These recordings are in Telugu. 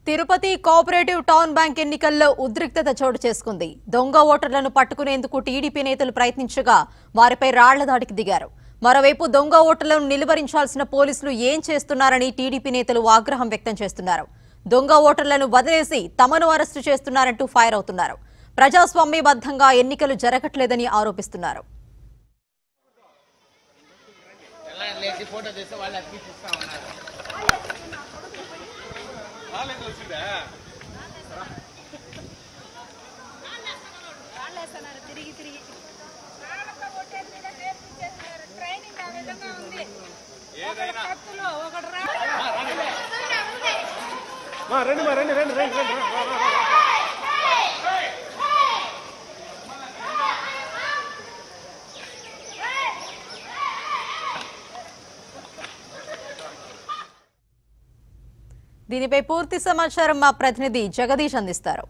తిరుపతి కోఆపరేటివ్ టౌన్ బ్యాంక్ ఎన్నికల్లో ఉద్రిక్తత చోటు చేసుకుంది దొంగ ఓటర్లను పట్టుకునేందుకు టీడీపీ నేతలు ప్రయత్నించగా వారిపై రాళ్ల దాడికి దిగారు మరోవైపు దొంగ ఓటర్లను నిలువరించాల్సిన పోలీసులు ఏం చేస్తున్నారని టీడీపీ నేతలు ఆగ్రహం వ్యక్తం చేస్తున్నారు దొంగ ఓటర్లను వదిలేసి తమను అరెస్టు చేస్తున్నారంటూ ఫైర్ అవుతున్నారు ప్రజాస్వామ్యబద్ధంగా ఎన్నికలు జరగట్లేదని ఆరోపిస్తున్నారు ఎలా లేచి ఫోటో తీస్తే వాళ్ళు అతికిస్తా ఉన్నారు రాళ్ళేస్తున్నారు తిరిగి తిరిగి రాళ్ళతో కొట్టేది మీద నేర్పించేస్తున్నారు ట్రైనింగ్ ఆ విధంగా ఉంది ఒకడు కత్తులు ఒకడు రా రండి మా రండి రండి రండి రండి రా, రా, రా, రా. దీనిపై పూర్తి సమాచారం మా ప్రతినిధి జగదీష్ అందిస్తారు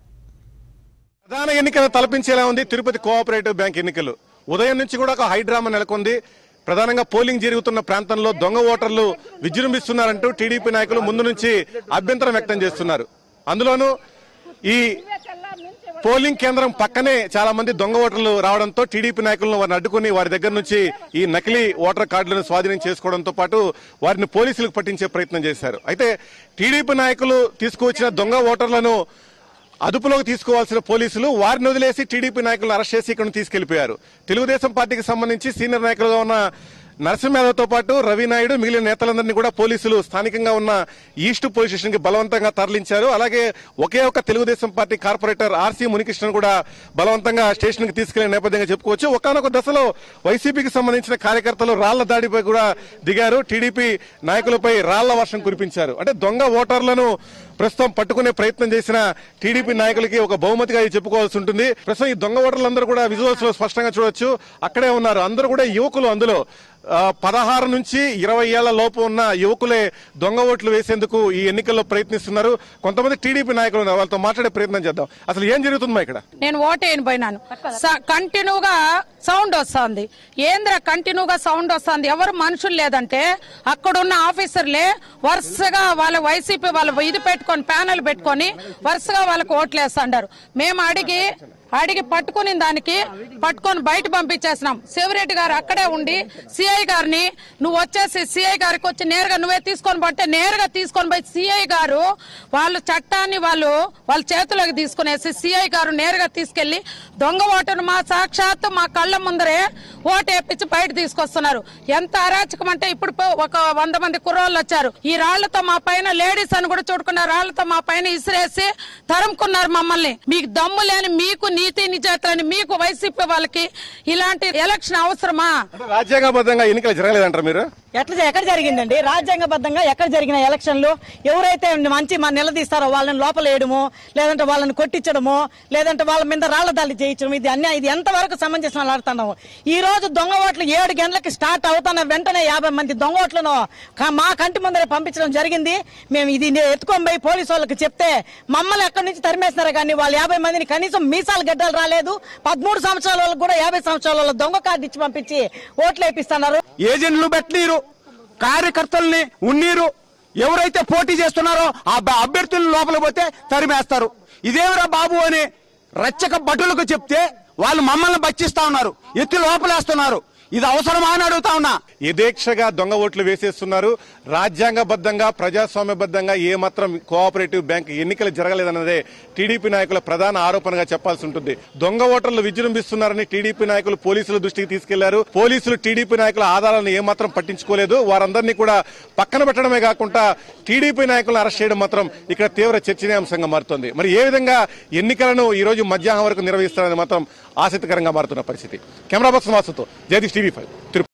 ప్రధాన ఎన్నికలు తలపించేలా ఉంది తిరుపతి కోఆపరేటివ్ బ్యాంక్ ఎన్నికలు ఉదయం నుంచి కూడా ఒక హైడ్రామా నెలకొంది ప్రధానంగా పోలింగ్ జరుగుతున్న ప్రాంతంలో దొంగ ఓటర్లు విజృంభిస్తున్నారంటూ టీడీపీ నాయకులు ముందు నుంచి అభ్యంతరం వ్యక్తం చేస్తున్నారు అందులోనూ ఈ పోలింగ్ కేంద్రం పక్కనే చాలా మంది దొంగ ఓటర్లు రావడంతో టీడీపీ నాయకులను వారిని అడ్డుకుని వారి దగ్గర నుంచి ఈ నకిలీ ఓటర్ కార్డులను స్వాధీనం చేసుకోవడంతో పాటు వారిని పోలీసులకు పట్టించే ప్రయత్నం చేశారు అయితే టీడీపీ నాయకులు తీసుకువచ్చిన దొంగ ఓటర్లను అదుపులోకి తీసుకోవాల్సిన పోలీసులు వారిని వదిలేసి టీడీపీ నాయకులను అరెస్ట్ చేసి ఇక్కడ తీసుకెళ్లిపోయారు తెలుగుదేశం పార్టీకి సంబంధించి సీనియర్ నాయకులుగా ఉన్న నరసింహ యాదవ్తో పాటు రవి నాయుడు మిగిలిన నేతలందరినీ కూడా పోలీసులు స్థానికంగా ఉన్న ఈస్ట్ పోలీస్ స్టేషన్ కి బలవంతంగా తరలించారు అలాగే ఒకే ఒక Telugudesam party corporator RC Munikrishnan కూడా బలవంతంగా స్టేషన్ కి తీసుకెళ్లిన నేపథ్యంగా చెప్పుకోవచ్చు ఒకనొక దశలో వైసీపీకి సంబంధించిన కార్యకర్తలు రాళ్ల దాడిపై కూడా దిగారు టీడీపీ నాయకులపై రాళ్ల వర్షం కురిపించారు అంటే దొంగ ఓటర్లను ప్రస్తుతం పట్టుకునే ప్రయత్నం చేసిన టీడీపీ నాయకులకి ఒక బహుమతిగా ఇది చెప్పుకోవాల్సి ఉంటుంది ప్రస్తుతం ఈ దొంగ ఓటర్లందరూ కూడా విజువల్స్ లో స్పష్టంగా చూడొచ్చు అక్కడే ఉన్నారు అందరూ కూడా యువకులు అందులో ఆ, పదహారు నుంచి ఇరవై ఏళ్ల లోపు ఉన్న యువకులే దొంగ ఓట్లు వేసేందుకు ఈ ఎన్నికల్లో ప్రయత్నిస్తున్నారు కొంతమంది టీడీపీ నాయకులు ఉన్నారు వాళ్ళతో మాట్లాడే ప్రయత్నం చేద్దాం అసలు ఏం జరుగుతుందమ్మా ఇక్కడ నేను ఓటేయని పోయినాను స- కంటిన్యూగా సౌండ్ వస్తుంది ఏంద్ర కంటిన్యూగా సౌండ్ వస్తుంది ఎవరు మనుషులు లేదంటే అక్కడున్న ఆఫీసర్లే వరుసగా వాళ్ళ వైసీపీ వాళ్ళ ఇది పెట్టుకొని ప్యానెల్ పెట్టుకొని వరుసగా వాళ్ళకి ఓట్లు వేస్తుండారు మేము అడిగి అడిగి పట్టుకుని దానికి పట్టుకొని బయట పంపించేసినాం శివరెడ్డి గారు అక్కడే ఉండి సిఐ గారిని నువ్వు వచ్చేసి సిఐ గారికి వచ్చి నేరుగా నువ్వే తీసుకొని పట్టే నేరుగా తీసుకొని పోయి సిఐ గారు వాళ్ళు చట్టాన్ని వాళ్ళు వాళ్ళ చేతిలోకి తీసుకునేసి సిఐ గారు నేరుగా తీసుకెళ్లి దొంగ ఓటును మా సాక్షాత్తు మా కళ్ళ ముందరే ఓటు వేపించి బయట తీసుకొస్తున్నారు ఎంత అరాచకం అంటే ఇప్పుడు పో- ఒక వంద మంది కుర్రోళ్ళు వచ్చారు ఈ రాళ్లతో మా పైన లేడీస్ అని కూడా చూడుకున్న రాళ్లతో మా పైన ఇసిరేసి తరుముకున్నారు మమ్మల్ని మీకు దమ్ము లేని మీకు నీతి నిజాయితీలని మీకు వైసీపీ వాళ్ళకి ఇలాంటి ఎలక్షన్ అవసరమా అంటే రాజ్యాంగబద్ధంగా ఎన్నికలు జరగలేదంటారు మీరు ఎట్లా ఎక్కడ జరిగిందండి రాజ్యాంగబద్ధంగా ఎక్కడ జరిగిన ఎలక్షన్లు ఎవరైతే మంచి మన నిలదీస్తారో వాళ్ళని లోపల వేయడము లేదంటే వాళ్ళని కొట్టించడము లేదంటే వాళ్ళ మీద రాళ్ల దాడి చేయించడం ఇది అన్యాయం ఇది ఎంతవరకు సమంజసం ఆడుతున్నాము ఈ రోజు దొంగ ఓట్లు ఏడు గంటలకి స్టార్ట్ అవుతున్న వెంటనే యాభై మంది దొంగ ఓట్లను క- మా కంటి ముందరే పంపించడం జరిగింది మేము ఇది నే- ఎత్తుకొని పోయి పోలీసు వాళ్ళకి చెప్తే మమ్మల్ని ఎక్కడి నుంచి తరిమేస్తున్నారు కానీ వాళ్ళు యాభై మందిని కనీసం మీసాలు గడ్డలు రాలేదు పదమూడు సంవత్సరాల వాళ్ళకి కూడా యాభై సంవత్సరాల వాళ్ళ దొంగ కార్డు ఇచ్చి పంపించి ఓట్లు వేపిస్తున్నారు ఏజెంట్లు పెట్టనీరు కార్యకర్తల్ని ఉన్నీరు ఎవరైతే పోటీ చేస్తున్నారో ఆ బ- అభ్యర్థులు లోపల పోతే తరిమేస్తారు ఇదేమిరా బాబు అని రచ్చక భటులకు చెప్తే వాళ్ళు మమ్మల్ని బచ్చిస్తా ఉన్నారు ఎత్తి లోపలేస్తున్నారు ఇది అవసరమా అని అడుగుతా ఉన్నా యథేక్షగా దొంగ ఓట్లు వేసేస్తున్నారు రాజ్యాంగబద్ధంగా ప్రజాస్వామ్యబద్ధంగా ఏ మాత్రం కోఆపరేటివ్ బ్యాంక్ ఎన్నికలు జరగలేదన్నదే టీడీపీ నాయకుల ప్రధాన ఆరోపణగా చెప్పాల్సి ఉంటుంది దొంగ ఓటర్లు విజృంభిస్తున్నారని టీడీపీ నాయకులు పోలీసుల దృష్టికి తీసుకెళ్లారు పోలీసులు టీడీపీ నాయకుల ఆధారాలను ఏమాత్రం పట్టించుకోలేదు వారందరినీ కూడా పక్కన పెట్టడమే కాకుండా టీడీపీ నాయకులను అరెస్ట్ చేయడం మాత్రం ఇక్కడ తీవ్ర చర్చనీయాంశంగా మారుతోంది మరి ఏ విధంగా ఎన్నికలను ఈ రోజు మధ్యాహ్నం వరకు నిర్వహిస్తారని మాత్రం ఆసక్తికరంగా మారుతున్న పరిస్థితి కెమెరా బాక్స్ వాసుతో జగదీష్ టీవీ ఫైవ్ తిరుపతి